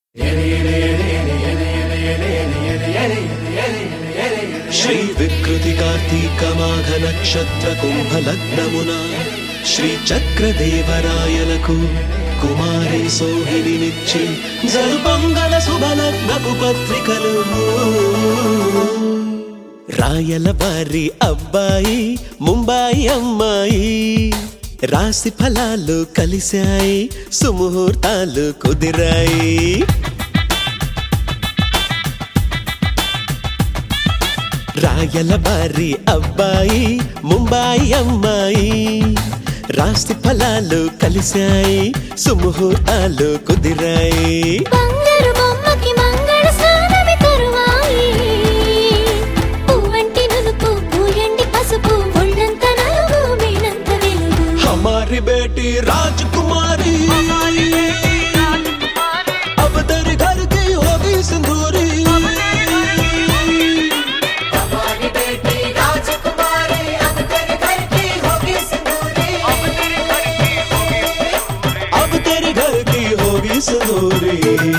శ్రీ వికృతి కార్తీక మాఘ నక్షత్ర కుంభ లగ్నమున శ్రీ చక్రదేవరాయలకు కుమారి సోహినిచ్చి జరుపంగళ శుభలగ్నపు పత్రికలు రాయల వారి అబ్బాయి ముంబాయి అమ్మాయి రాశి ఫలాలు కలిశాయి సుముహూర్తాలు కుదిరాయి రాయల వారి అబ్బాయి ముంబాయి అమ్మాయి రాశి ఫలాలు కలిశాయి సుముహూర్తాలు కుదిరాయి బంగారు బొమ్మకి మంగళ స్నానమి తరువాయి పువ్వంటి నునుపు పూయండి పసుపు ఒళ్ళంత నలుగు మీనంత వెలుగు हमारी बेटी राजकुमारी अब तेरे घर की होगी सिंदूरी अब तेरे घर की होगी सिंदूरी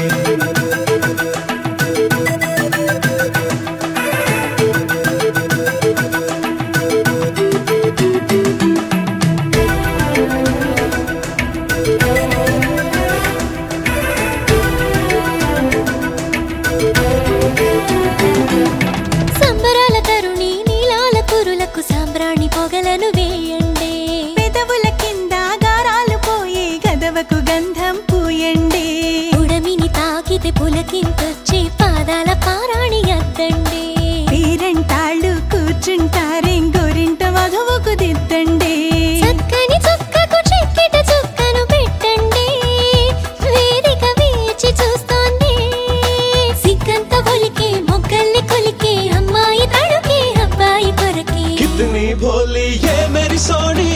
సంబరాల తరుణి నీలాల కురులకు సాంబ్రాణి పొగలను వేయండి పెదవుల కింద గారాలు పోయి గదవకు గంధం పూయండి ఉడమిని తాకితే పులకింతొచ్చి పాదాల పారాణి అద్దండి పేరంటాళ్ళు కూర్చుంటారేం గోరింట వధువుకు దిద్దండి చక్కని చుక్కకు చెక్కిట చుక్కను పెట్టండి వేదిక వేచి చూస్తోంది సిగ్గంత ఒలికే మొగ్గల్ని కొలికే అమ్మాయి తడుకే అబ్బాయి కొరకే कितनी भोली ये मेरी सोनी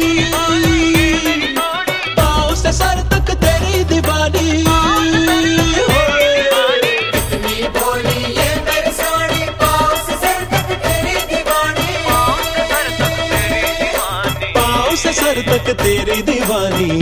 पाँव से सर तक तेरी दीवानी पाँव से सर तक तेरी दीवानी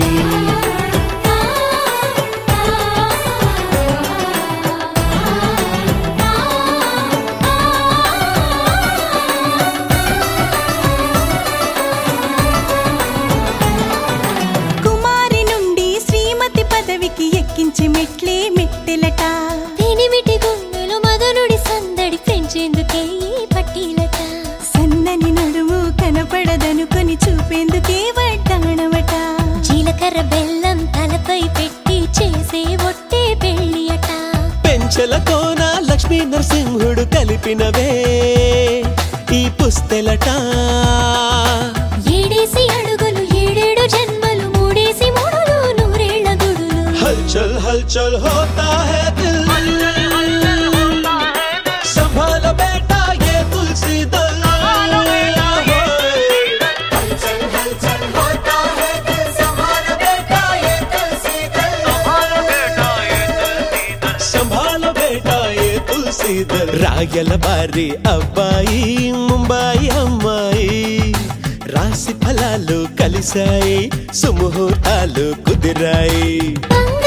కుమారి నుండి శ్రీమతి పదవికి ఎక్కించి మెట్లే మెట్టెలట పెనిమిటి గుండెలు మదనుడి సందడి పెంచేందుకే ఈ పట్టీలట సన్నని నడుము కనపడదనుకొని చూపేందుకే వడ్డాణవట జీలకర్ర బెల్లం తలపై పెట్టి చేసే ఒట్టే పెళ్ళి అట పెంచల కోన లక్ష్మీ నరసింహుడు కలిపినవే ఈ పుస్తెలట ఏడేసి అడుగులు ఏడేడు జన్మలు మూడేసి మూడులు నూరేళ్ల గుడులు हलचल हलचल होता है दिल संभाल बेटा ये तुलसी दल సంభాల బేటా ఏ తులసి దల్ రాయల బారి అబ్బాయి ముంబాయి అమ్మాయి రాశి ఫలాలు కలిశాయి సుముహూర్తాలు కుదిరాయి బంగారు